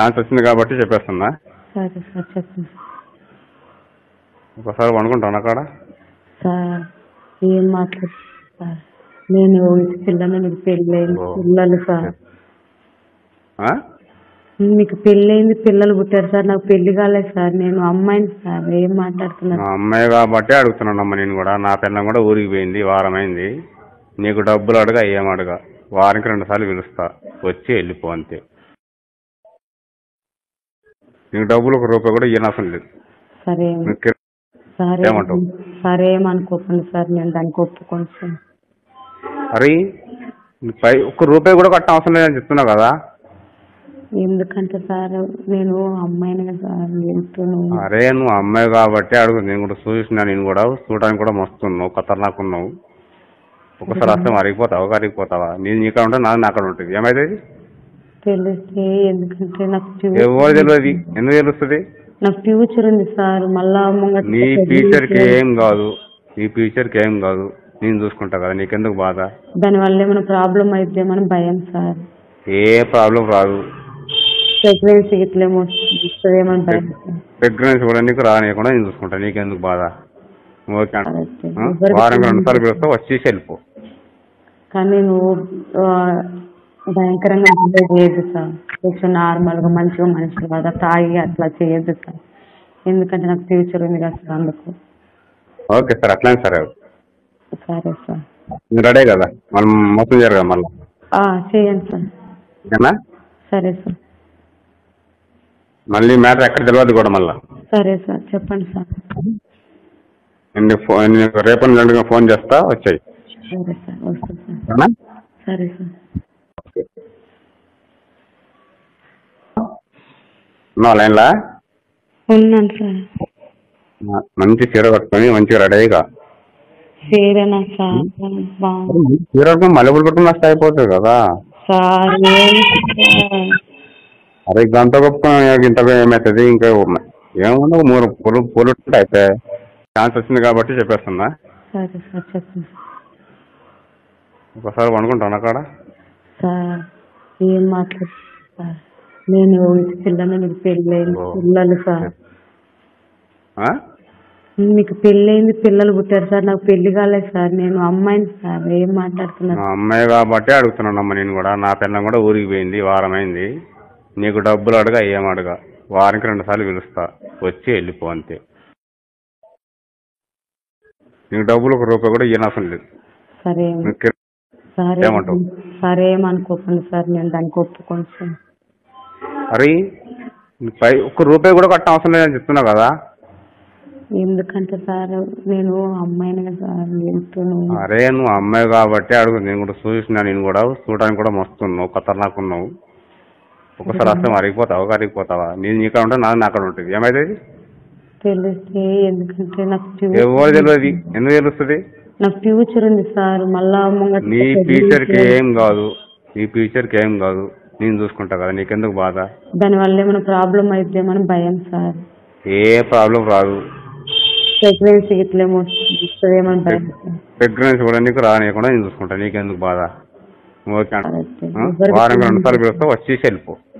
Chance వచ్చింది కాబట్టి చెప్పేస్తున్నా సరే సార్ చెప్పండి ఒకసారి అనుకుంటాను అక్కడ సార్ ఏం మాట్లాడు సార్ నేను పిల్లలు మీకు పెళ్ళైంది ఓ. పిల్లలు సార్ ఆ? మీకు పెళ్ళైంది పిల్లలు పుట్టారు సార్ నాకు పెళ్లి కాలేదు సార్ నేను అమ్మాయిని సార్ ఏం మాట్లాడుతున్నారు మా అమ్మాయి కాబట్టి అడుగుతున్నానమ్మా నేను కూడా నా పిల్లం కూడా ఊరికి పోయింది వారం అయింది నీకు డబ్బులు అడగా ఏం అడగా వారానికి రెండు సార్లు పిలుస్తా వచ్చి వెళ్ళిపో అంతే నీకు డబ్బులు ఒక రూపాయి కూడా ఇవ్వనవసరం లేదు సరే నువ్వు కి- సార్ ఏమంటావు? సరే ఏమనుకోకండి సార్ నేను దానికి ఒప్పుకోను సార్ అరే నీకు పై ఒక్క రూపాయి కూడా కట్ట అవసరం లేదని చెప్తున్నావు కదా ఎందుకంటే సార్ నేను అమ్మాయిని కదా సార్ వెళ్తున్నాను అరే నువ్వు అమ్మాయి కాబట్టి అడుగు నేను కూడా చూసిన నేను కూడా చూడడానికి కూడా మస్తు ఉన్నావు ఖతర్నాక్ ఉన్నావు ఒకసారి వస్తే మరిగిపోతావా కరిగిపోతావా నేను ఇక్కడ ఉంటే నాది అక్కడ ఉంటుంది ఏమైతుంది తెలిస్తే ఎందుకంటే నాకు ఎవరు ఫ్యూచర్ తెలియదు ఎందుకు తెలుస్తుంది నాకు ఫ్యూచర్ ఉంది సార్ మళ్ళా ముంగట నీ ఫ్యూచర్కి ఏం కాదు నీ ఫ్యూచర్కి ఏం కాదు నేను చూసుకుంటా కదా నీకెందుకు బాధ దానివల్ల ఏమైనా ప్రాబ్లం అయితేమని భయం సార్ ఏ ప్రాబ్లం రాదు ప్రెగ్నెన్సీ ఇట్లా ఏమో వస్తుందేమని భయం సార్. ప్రెగ్నెన్సీ కూడా నీకు రానియకుండా నేను చూసుకుంటా నీకెందుకు బాధ ఓకే అంట. కరెక్టే. ఆ? ఎవరికి వారం రెండు సార్లు పిలుస్తా వచ్చేసి వెళ్ళిపో కానీ నువ్వు ఆ, భయంకరంగా బిహేవ్ చేయొద్దు సార్ కొంచెం నార్మల్ గా మంచిగా మనిషి కదా తాగి అట్లా చేయొద్దు సార్ ఎందుకంటే నాకు ఫ్యూచర్ ఉంది కదా సార్ అందుకు ఓకే సార్ అట్లానే సరే సరే సార్ మీరు రెడీ కదా మనం మొత్తం జరగదు మళ్ళీ ఆ, చేయండి సార్ ఓకేనా సరే సార్ మళ్ళీ మ్యాటర్ ఎక్కడ తెలియదు కూడా మళ్ళీ సరే సార్ చెప్పండి సార్ నేను ఫోన్ నేను రేపు ఎల్లుండిగా ఫోన్ చేస్తా వచ్చాయి సరే సార్ వస్తా సార్ ఓకేనా సరే సార్ ఉన్నావా లైన్లా ఉన్నాను సార్ మంచి చీర కట్టుకొని మంచిగా రెడీగా సరేనా సార్ బాగుంది చీర కట్టుకొని మల్లెపూలు కట్టుకుని వస్తే అయిపోతుంది కదా సార్ ఏంటి సార్ అరే గంట గొప్ప ఇంత ఏమవుతుంది ఇంకా ఏముండవు మూడు పూలు పూలు ఉంటే అయితే ఛాన్స్ వచ్చింది కాబట్టి చెప్పేస్తున్నా సరే సార్ చెప్పండి ఒకసారి అనుకుంటాను అక్కడ సార్ ఏం మాట్లాడు సార్ నేను పిల్లలు మీకు పెళ్ళైంది ఓ. పిల్లలు సార్ ఆ? మీకు పెళ్ళైంది పిల్లలు పుట్టారు సార్ నాకు పెళ్లి కాలేదు సార్ నేను అమ్మాయిని సార్ ఏం మాట్లాడుతున్నారు మా అమ్మాయి కాబట్టి అడుగుతున్నానమ్మా నేను కూడా నా పిల్లం కూడా ఊరికి పోయింది వారం అయింది నీకు డబ్బులు అడగా ఏం అడగా వారానికి రెండు సార్లు పిలుస్తా వచ్చి వెళ్ళిపో అంతే నీకు డబ్బులు ఒక రూపాయి కూడా ఇవ్వనవసరం లేదు సరే నువ్వు కి- సార్ ఏమంటావు? సరే ఏమనుకోకండి సార్ నేను దానికి ఒప్పుకోను సార్ అరే నీకు పై ఒక్క రూపాయి కూడా కట్ట అవసరం లేదని చెప్తున్నావు కదా ఎందుకంటే సార్ నేను అమ్మాయిని కదా సార్ వెళ్తున్నాను అరే నువ్వు అమ్మాయి కాబట్టి అడుగు నేను కూడా చూసిన నేను కూడా చూడడానికి కూడా మస్తు ఉన్నావు ఖతర్నాక్ ఉన్నావు ఒకసారి వస్తే మరిగిపోతావా కరిగిపోతావా నేను ఇక్కడ ఉంటే నాది అక్కడ ఉంటుంది ఏమైతుంది తెలిస్తే ఎందుకంటే నాకు ఎవరు ఫ్యూచర్ తెలియదు ఎందుకు తెలుస్తుంది నాకు ఫ్యూచర్ ఉంది సార్ మళ్ళా ముంగట నీ ఫ్యూచర్కి ఏం కాదు నీ ఫ్యూచర్కి ఏం కాదు నేను చూసుకుంటా కదా నీకెందుకు బాధ దానివల్ల ఏమైనా ప్రాబ్లం అయితేమని భయం సార్ ఏ ప్రాబ్లం రాదు ప్రెగ్నెన్సీ ఇట్లా ఏమో వస్తుందేమని భయం సార్. ప్రెగ్నెన్సీ కూడా నీకు రానియకుండా నేను చూసుకుంటా నీకెందుకు బాధ ఓకే అంట. కరెక్టే. ఆ? ఎవరికి వారానికి రెండు సార్లు పిలుస్తా వచ్చేసి వెళ్ళిపో